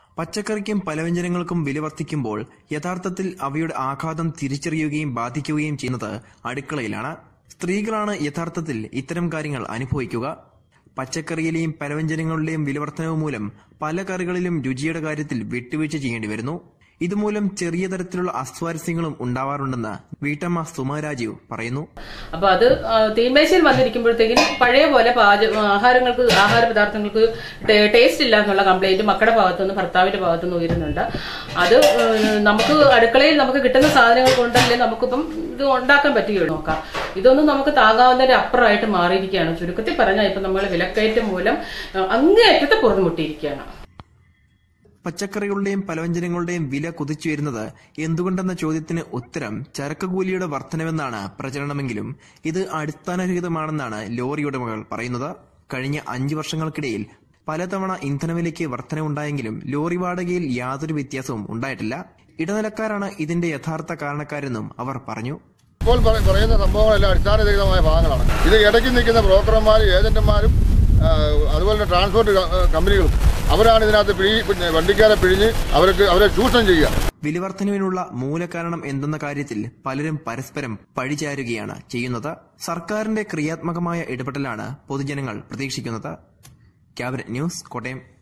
പച്ചക്കറിക്കും പലവ്യഞ്ജനങ്ങൾക്കും വില വർദ്ധിക്കുമ്പോൾ യഥാർത്ഥത്തിൽ അവയുടെ ആഘാതം തിരിച്ചറിയുകയും ബാധിക്കുകയും ചെയ്യുന്നത് അടുക്കളയിലാണ് സ്ത്രീകളാണ് യഥാർത്ഥത്തിൽ ഇത്തരം കാര്യങ്ങൾ അനുഭവിക്കുക പച്ചക്കറിയിലെയും പലവ്യഞ്ജനങ്ങളുടെയും വിലവർദ്ധനവ് മൂലം പല കറികളിലും രുചിയുടെ കാര്യത്തിൽ വിട്ടുവീഴ്ച ചെയ്യേണ്ടി വരുന്നു ഇതുമൂലം ചെറിയ തരത്തിലുള്ള അസ്വാരസ്യങ്ങളും ഉണ്ടാവാറുണ്ടെന്ന് വീട്ടമ്മ സുമ രാജീവ് പറയുന്നു അപ്പൊ അത് ആ, തീന്മേശയിൽ വന്നിരിക്കുമ്പോഴത്തേക്കിനും പഴയ പോലെ പാച ആഹാരങ്ങൾക്ക് ആഹാര പദാർത്ഥങ്ങൾക്ക് ടേ- ടേസ്റ്റ് ഇല്ല എന്നുള്ള കംപ്ലൈന്റ് മക്കളുടെ ഭാഗത്തുനിന്ന് ഭർത്താവിന്റെ ഭാഗത്തുനിന്ന് ഉയരുന്നുണ്ട് അത് ഏഹ്, നമുക്ക് അടുക്കളയിൽ നമുക്ക് കിട്ടുന്ന സാധനങ്ങൾ കൊണ്ടല്ലേ നമുക്കിപ്പം ഇത് ഉണ്ടാക്കാൻ പറ്റുകയുള്ളൂ നോക്കാം ഇതൊന്നും നമുക്ക് താങ്ങാവുന്നതിന്റെ അപ്പുറമായിട്ട് മാറിയിരിക്കുകയാണ് ചുരുക്കത്തിൽ പറഞ്ഞാൽ ഇപ്പൊ നമ്മൾ വിലക്കയറ്റം മൂലം ഏഹ്, അങ്ങേയറ്റത്തെ പുറത്തുമുട്ടിയിരിക്കുകയാണ് പച്ചക്കറികളുടെയും പലവ്യഞ്ജനങ്ങളുടെയും വില കുതിച്ചുയരുന്നത് എന്തുകൊണ്ടെന്ന ചോദ്യത്തിന് ഉത്തരം ചരക്ക് കൂലിയുടെ വർധനവെന്നാണ് പ്രചരണമെങ്കിലും ഇത് അടിസ്ഥാനരഹിതമാണെന്നാണ് ലോറി ഉടമകൾ പറയുന്നത് കഴിഞ്ഞ അഞ്ചു വർഷങ്ങൾക്കിടയിൽ പലതവണ ഇന്ധനവിലയ്ക്ക് വർധനവുണ്ടായെങ്കിലും ലോറി വാടകയിൽ യാതൊരു വ്യത്യാസവും ഉണ്ടായിട്ടില്ല ഇടനിലക്കാരാണ് ഇതിന്റെ യഥാർത്ഥ കാരണക്കാരെന്നും അവർ പറഞ്ഞു ഇപ്പോൾ പറ- പറയുന്ന സംഭവങ്ങളെല്ലാം അടിസ്ഥാനരഹിതമായ ഭാഗങ്ങളാണ് ഇത് ഇടയ്ക്ക് നിൽക്കുന്ന ബ്രോക്കർമാരും ഏജന്റുമാരും ആ, അതുപോലെ തന്നെ ട്രാൻസ്പോർട്ട് ക- കമ്പനികളും അവരാണ് ഇതിനകത്ത് പിഴി പിന്നെ വണ്ടിക്കാരെ പിഴിഞ്ഞ് അവർക്ക് അവരെ ചൂഷണം ചെയ്യുക വിലവർദ്ധനവിനുള്ള മൂലകാരണം എന്തെന്ന കാര്യത്തിൽ പലരും പരസ്പരം പഴിചാരുകയാണ് ചെയ്യുന്നത് സർക്കാരിന്റെ ക്രിയാത്മകമായ ഇടപെടലാണ് പൊതുജനങ്ങൾ പ്രതീക്ഷിക്കുന്നത് ക്യാബിനറ്റ് ന്യൂസ് കോട്ടയം